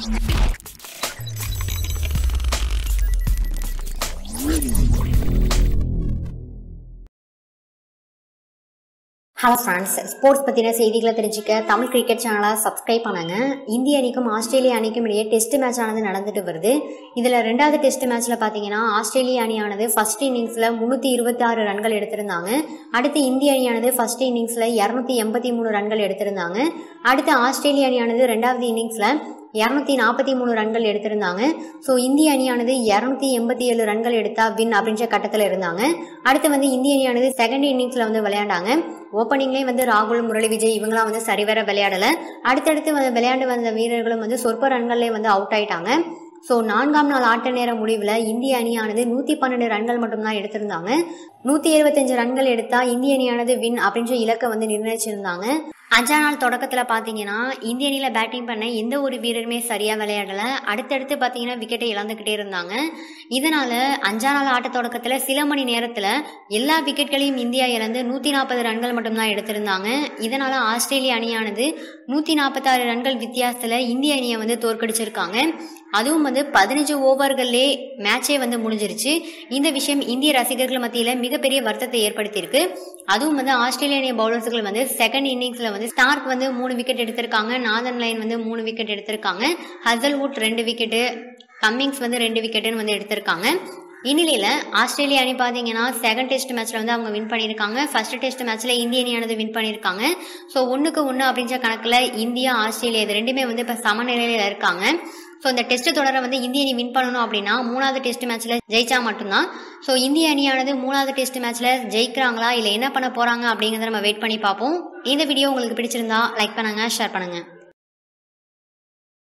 hello friends sports பற்றின செய்திகளை தெரிஞ்சுக்க தமிழ் கிரிக்கெட் சேனலை சப்ஸ்கிரைப் பண்ணுங்க இந்திய அணிக்கும் ஆஸ்திரேலிய அணிக்கும் இடையே டெஸ்ட் மேட்ச் ஆனது நடந்துட்டு வருது இதில் ரெண்டாவது டெஸ்ட் மேட்ச்சில் பார்த்தீங்கன்னா ஆஸ்திரேலிய அணியானது ஃபர்ஸ்ட் இன்னிங்ஸில் முந்நூற்றி இருபத்தாறு ரன்கள் எடுத்திருந்தாங்க அடுத்து இந்திய அணியானது ஃபர்ஸ்ட் இன்னிங்ஸில் இரநூத்தி எண்பத்தி மூணு ரன்கள் எடுத்திருந்தாங்க அடுத்து ஆஸ்திரேலிய அணியானது ரெண்டாவது இன்னிங்ஸில் இரநூத்தி நாற்பத்தி மூணு ரன்கள் எடுத்திருந்தாங்க ஸோ இந்திய அணியானது இரநூத்தி எண்பத்தி ஏழு ரன்கள் எடுத்தா வின் அப்படின்ற கட்டத்தில் இருந்தாங்க அடுத்து வந்து இந்திய அணியானது செகண்ட் இன்னிங்ஸில் வந்து விளையாண்டாங்க ஓப்பனிங்லேயே வந்து ராகுல் முரளி விஜய் இவங்களாம் வந்து சரிவர விளையாடலை அடுத்தடுத்து வந்து விளையாண்டு வந்த வீரர்களும் வந்து சொற்ப ரன்கள்லேயே வந்து அவுட் ஆயிட்டாங்க ஸோ நான்காம் நாள் ஆட்ட நேர முடிவில் இந்திய அணியானது நூற்றி பன்னெண்டு ரன்கள் மட்டும்தான் எடுத்திருந்தாங்க நூற்றி இருபத்தஞ்சு ரன்கள் எடுத்தால் இந்திய அணியானது வின் அப்படின்ற இலக்கை வந்து நிர்ணயிச்சிருந்தாங்க அஞ்சா நாள் தொடக்கத்தில் பார்த்தீங்கன்னா இந்திய அணியில் பேட்டிங் பண்ண எந்த ஒரு வீரருமே சரியாக விளையாடலை அடுத்தடுத்து பார்த்தீங்கன்னா விக்கெட்டை இழந்துக்கிட்டே இருந்தாங்க இதனால் அஞ்சா நாள் ஆட்ட தொடக்கத்தில் சில மணி நேரத்தில் எல்லா விக்கெட்களையும் இந்தியா இழந்து நூற்றி நாற்பது ரன்கள் மட்டும்தான் எடுத்திருந்தாங்க இதனால் ஆஸ்திரேலிய அணியானது நூற்றி நாற்பத்தாறு ரன்கள் வித்தியாசத்தில் இந்திய அணியை வந்து தோற்கடிச்சிருக்காங்க அதுவும் வந்து பதினஞ்சு ஓவர்கள்லே மேட்சே வந்து முடிஞ்சிருச்சு இந்த விஷயம் இந்திய ரசிகர்கள் மத்தியில் மிகப்பெரிய வருத்தத்தை ஏற்படுத்தியிருக்கு அதுவும் வந்து ஆஸ்திரேலிய அணிய பவுலர்ஸ்கள் வந்து செகண்ட் இன்னிங்ஸில் வந்து ஸ்டார்க் வந்து மூணு விக்கெட் எடுத்திருக்காங்க நாதன் லைன் வந்து மூணு விக்கெட் எடுத்திருக்காங்க ஹசல்வுட் ரெண்டு விக்கெட்டு கம்மிங்ஸ் வந்து ரெண்டு விக்கெட்டுன்னு வந்து எடுத்திருக்காங்க இந்நிலையில் ஆஸ்திரேலியா அணி பார்த்தீங்கன்னா செகண்ட் டெஸ்ட் மேட்ச்சில் வந்து அவங்க வின் பண்ணியிருக்காங்க ஃபர்ஸ்ட் டெஸ்ட் மேட்ச்சில் இந்திய அணியானது வின் பண்ணியிருக்காங்க ஸோ ஒன்றுக்கு ஒன்று அப்படின்ற கணக்கில் இந்தியா ஆஸ்திரேலியா இது ரெண்டுமே வந்து இப்போ சமநிலையில் இருக்காங்க ஸோ இந்த டெஸ்ட் தொடரை வந்து இந்திய அணி வின் பண்ணணும் அப்படின்னா மூணாவது டெஸ்ட் மேட்ச்சில் ஜெயிச்சா மட்டும்தான் ஸோ இந்திய அணியானது மூணாவது டெஸ்ட் மேட்ச்சில் ஜெயிக்கிறாங்களா இல்லை என்ன பண்ண போகிறாங்க அப்படிங்கிறத நம்ம வெயிட் பண்ணி பார்ப்போம் இந்த வீடியோ உங்களுக்கு பிடிச்சிருந்தா லைக் பண்ணுங்கள் ஷேர் பண்ணுங்கள்